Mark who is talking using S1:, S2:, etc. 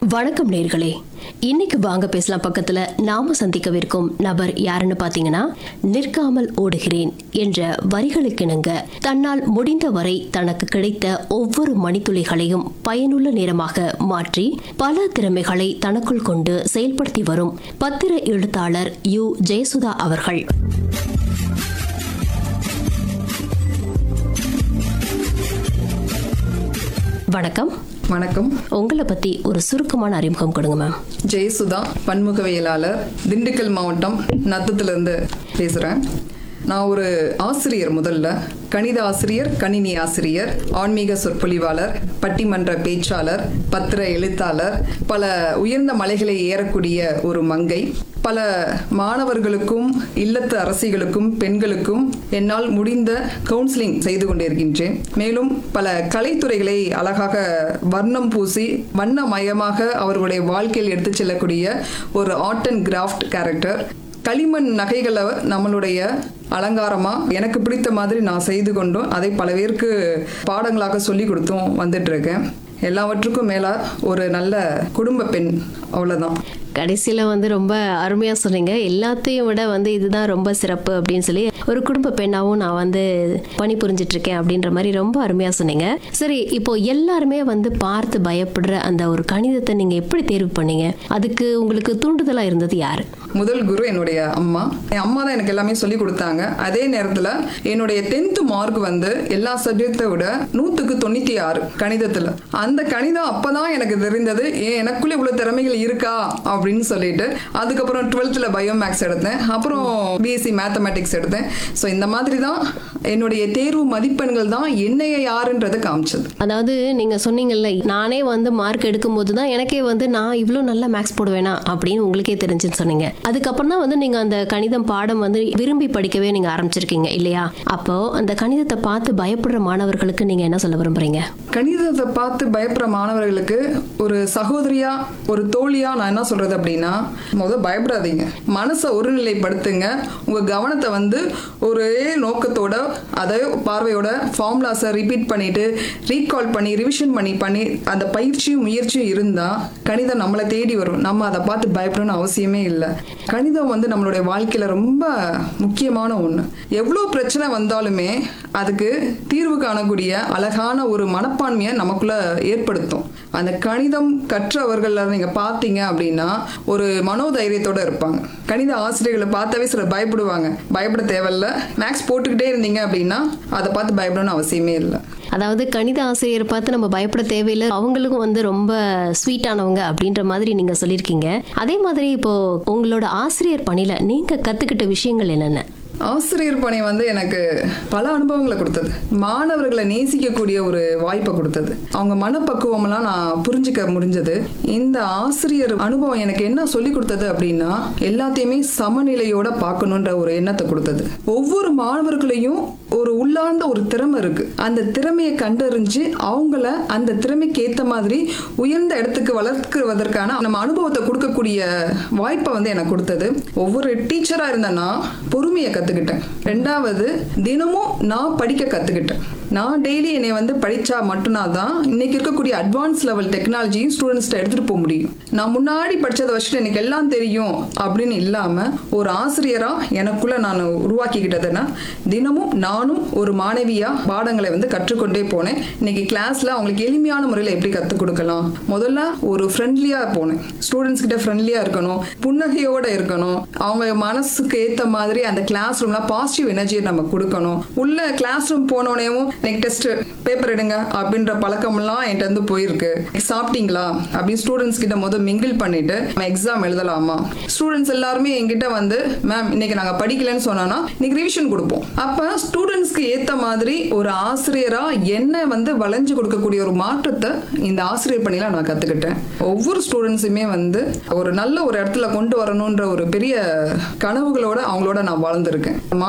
S1: வணக்கம் நேர்களே இன்னைக்கு வாங்க பேசலாம் பக்கத்துல நாம சந்திக்கவிருக்கும் நபர் யாருன்னு பாத்தீங்கன்னா நிற்காமல் ஓடுகிறேன் என்ற வரிகளுக்கிணங்க தன்னால் முடிந்த வரை தனக்கு கிடைத்த ஒவ்வொரு மணித்துளிகளையும் பயனுள்ள நேரமாக மாற்றி பல திறமைகளை தனக்குள் கொண்டு செயல்படுத்தி வரும் பத்திர எழுத்தாளர் யு ஜெயசுதா அவர்கள் வணக்கம்
S2: வணக்கம்
S1: உங்களை பத்தி ஒரு சுருக்கமான அறிமுகம் கொடுங்க மேம்
S2: ஜெயசுதா பன்முகவியலாளர் திண்டுக்கல் மாவட்டம் நத்தத்திலிருந்து பேசுகிறேன் நான் ஒரு ஆசிரியர் முதல்ல கணித ஆசிரியர் கணினி ஆசிரியர் ஆன்மீக சொற்பொழிவாளர் பட்டிமன்ற பேச்சாளர் பத்திர எழுத்தாளர் பல உயர்ந்த மலைகளை ஏறக்கூடிய ஒரு மங்கை பல மாணவர்களுக்கும் இல்லத்து அரசிகளுக்கும் பெண்களுக்கும் என்னால் முடிந்த கவுன்சிலிங் செய்து கொண்டிருக்கின்றேன் மேலும் பல கலைத்துறைகளை அழகாக வர்ணம் பூசி வண்ணமயமாக அவர்களுடைய வாழ்க்கையில் எடுத்துச் செல்லக்கூடிய ஒரு ஆர்ட் அண்ட் கிராஃப்ட் கேரக்டர் களிமண் நகைகளை நம்மளுடைய அலங்காரமா எனக்கு பிடித்த மாதிரி நான் செய்து கொண்டும் அதை பல பேருக்கு பாடங்களாக சொல்லி கொடுத்தும் வந்துட்டு இருக்கேன் எல்லாவற்றுக்கும் மேலா ஒரு நல்ல குடும்ப பெண் அவ்வளவுதான்
S1: கடைசியில் வந்து ரொம்ப அருமையாக சொன்னீங்க எல்லாத்தையும் விட வந்து இதுதான் ரொம்ப சிறப்பு அப்படின்னு சொல்லி ஒரு குடும்ப பெண்ணாகவும் நான் வந்து பணிபுரிஞ்சிட்டு இருக்கேன் அப்படின்ற மாதிரி ரொம்ப அருமையாக சொன்னீங்க சரி இப்போ எல்லாருமே வந்து பார்த்து பயப்படுற அந்த ஒரு கணிதத்தை நீங்கள் எப்படி தேர்வு பண்ணீங்க அதுக்கு உங்களுக்கு தூண்டுதலாக இருந்தது யாரு
S2: முதல் குரு என்னுடைய அம்மா என் அம்மா தான் எனக்கு எல்லாமே சொல்லி கொடுத்தாங்க அதே நேரத்தில் என்னுடைய டென்த் மார்க் வந்து எல்லா சப்ஜெக்டை விட நூற்றுக்கு தொண்ணூற்றி ஆறு கணிதத்தில் அந்த கணிதம் அப்பதான் எனக்கு தெரிந்தது ஏன் எனக்குள்ள இவ்வளோ திறமைகள் இருக்கா அப்படின்னு சொல்லிட்டு அதுக்கப்புறம் டுவெல்த்தில் பயோ மேக்ஸ் எடுத்தேன் அப்புறம் பிஎஸ்சி மேத்தமேட்டிக்ஸ் எடுத்தேன் ஸோ இந்த மாதிரி தான் என்னுடைய தேர்வு மதிப்பெண்கள் தான் என்னைய யாருன்றதை காமிச்சது
S1: அதாவது நீங்கள் சொன்னீங்கல்ல நானே வந்து மார்க் எடுக்கும்போது தான் எனக்கே வந்து நான் இவ்வளோ நல்லா மேக்ஸ் போடுவேனா அப்படின்னு உங்களுக்கே தெரிஞ்சுன்னு சொன்னீங்க அதுக்கப்புறம் தான் வந்து நீங்கள் அந்த கணிதம் பாடம் வந்து விரும்பி படிக்கவே நீங்கள் ஆரம்பிச்சிருக்கீங்க இல்லையா அப்போ அந்த கணிதத்தை பார்த்து பயப்படுற மாணவர்களுக்கு நீங்கள் என்ன சொல்ல விரும்புறீங்க
S2: கணிதத்தை பார்த்து பயப்படுற மாணவர்களுக்கு ஒரு சகோதரியா ஒரு தோழியா நான் என்ன சொல்றது அப்படின்னா முதல் பயப்படாதீங்க மனசை ஒருநிலைப்படுத்துங்க உங்க கவனத்தை வந்து ஒரே நோக்கத்தோட அதை பார்வையோட ஃபார்முலாஸை ரிப்பீட் பண்ணிட்டு ரீகால் பண்ணி ரிவிஷன் பண்ணி பண்ணி அந்த பயிற்சியும் முயற்சியும் இருந்தா கணிதம் நம்மளை தேடி வரும் நம்ம அதை பார்த்து பயப்படணும்னு அவசியமே இல்லை கணிதம் வந்து நம்மளுடைய வாழ்க்கையில ரொம்ப முக்கியமான ஒன்று எவ்வளோ பிரச்சனை வந்தாலுமே அதுக்கு தீர்வு காணக்கூடிய அழகான ஒரு மனப்பான்மையை நமக்குள்ள ஏற்படுத்தும் அந்த கணிதம் கற்றவர்கள் நீங்க பார்த்தீங்க அப்படின்னா ஒரு மனோதைரியத்தோட இருப்பாங்க கணித ஆசிரியர்களை பார்த்தாவே சிலர் பயப்படுவாங்க பயப்பட தேவையில்ல மேக்ஸ் போட்டுக்கிட்டே இருந்தீங்க அப்படின்னா அதை பார்த்து பயப்படணும்னு அவசியமே இல்லை
S1: அதாவது கணித ஆசிரியர் பார்த்து நம்ம பயப்பட தேவையில்லை அவங்களுக்கும் வந்து ரொம்ப ஸ்வீட்டானவங்க அப்படின்ற மாதிரி நீங்க சொல்லியிருக்கீங்க அதே மாதிரி இப்போ உங்களோட ஆசிரியர் பணியில நீங்க கத்துக்கிட்ட விஷயங்கள் என்னென்ன
S2: ஆசிரியர் பணி வந்து எனக்கு பல அனுபவங்களை கொடுத்தது மாணவர்களை நேசிக்கக்கூடிய ஒரு வாய்ப்பை கொடுத்தது அவங்க மனப்பக்குவம்லாம் நான் புரிஞ்சுக்க முடிஞ்சது இந்த ஆசிரியர் அனுபவம் எனக்கு என்ன சொல்லி கொடுத்தது அப்படின்னா எல்லாத்தையுமே சமநிலையோட பார்க்கணுன்ற ஒரு எண்ணத்தை கொடுத்தது ஒவ்வொரு மாணவர்களையும் ஒரு உள்ளார்ந்த ஒரு திறமை இருக்கு அந்த திறமையை கண்டறிஞ்சு அவங்கள அந்த திறமைக்கு ஏத்த மாதிரி உயர்ந்த இடத்துக்கு வளர்க்குவதற்கான நம்ம அனுபவத்தை கொடுக்கக்கூடிய வாய்ப்பை வந்து எனக்கு கொடுத்தது ஒவ்வொரு டீச்சரா இருந்தேன்னா பொறுமையை கத்துக்கிட்டேன் ரெண்டாவது தினமும் நான் படிக்க கத்துக்கிட்டேன் நான் டெய்லி என்னை வந்து படிச்சா மட்டும்தான் தான் இன்னைக்கு இருக்கக்கூடிய அட்வான்ஸ் லெவல் டெக்னாலஜியும் ஸ்டூடெண்ட்ஸ்ட்ட எடுத்துட்டு போக முடியும் நான் முன்னாடி படிச்சதை வச்சுட்டு எனக்கு எல்லாம் தெரியும் அப்படின்னு இல்லாம ஒரு ஆசிரியரா எனக்குள்ள நான் உருவாக்கிக்கிட்டதுன்னா தினமும் நானும் ஒரு மாணவியா பாடங்களை வந்து கற்றுக்கொண்டே போனேன் இன்னைக்கு கிளாஸ்ல அவங்களுக்கு எளிமையான முறையில் எப்படி கற்றுக் கொடுக்கலாம் முதல்ல ஒரு ஃப்ரெண்ட்லியா போனேன் ஸ்டூடெண்ட்ஸ் கிட்ட ஃப்ரெண்ட்லியா இருக்கணும் புன்னகையோட இருக்கணும் அவங்க மனசுக்கு ஏத்த மாதிரி அந்த கிளாஸ் ரூம்ல பாசிட்டிவ் எனர்ஜியை நம்ம கொடுக்கணும் உள்ள கிளாஸ் ரூம் போனோடனேவும் நெக் டெஸ்ட் பேப்பர் எடுங்க அப்படின்ற பழக்கம்லாம் என்கிட்ட இருந்து போயிருக்கு சாப்பிட்டீங்களா அப்படின்னு ஸ்டூடெண்ட்ஸ் கிட்ட முதல் மிங்கிள் பண்ணிட்டு எக்ஸாம் எழுதலாமா ஸ்டூடெண்ட்ஸ் எல்லாருமே என்கிட்ட வந்து மேம் இன்னைக்கு நாங்க படிக்கலன்னு சொன்னோம்னா இன்னைக்கு ரிவிஷன் கொடுப்போம் அப்ப ஸ்டூடெண்ட்ஸ்க்கு ஏத்த மாதிரி ஒரு ஆசிரியரா என்ன வந்து வளைஞ்சு கொடுக்கக்கூடிய ஒரு மாற்றத்தை இந்த ஆசிரியர் பணியில நான் கத்துக்கிட்டேன் ஒவ்வொரு ஸ்டூடெண்ட்ஸுமே வந்து ஒரு நல்ல ஒரு இடத்துல கொண்டு வரணுன்ற ஒரு பெரிய கனவுகளோட அவங்களோட நான் வாழ்ந்திருக்கேன்